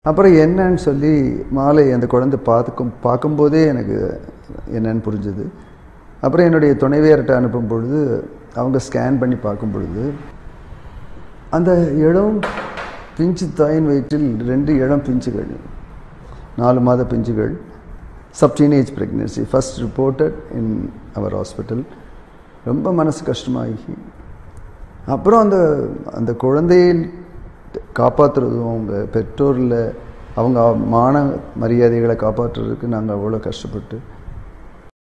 அப்புறம் என்னன்னு சொல்லி மாலை அந்த குழந்தை பார்த்துக்கும் பார்க்கும்போதே எனக்கு என்னன்னு புரிஞ்சுது அப்புறம் என்னுடைய துணைவியர்கிட்ட அனுப்பும் பொழுது அவங்க ஸ்கேன் பண்ணி பார்க்கும் பொழுது அந்த இளம் பிஞ்சு தாயின் வயிற்றில் ரெண்டு இளம் பிஞ்சுகள் நாலு மாத பிஞ்சுகள் sub teenage pregnancy first reported in our hospital ரொம்ப மனசு கஷ்டமாகி அப்புறம் அந்த அந்த குழந்தையை காப்பாற்றுறதும் அவங்க பெற்றோரில் அவங்க மான மரியாதைகளை காப்பாற்றுறதுக்கு நாங்கள் அவ்வளோ கஷ்டப்பட்டு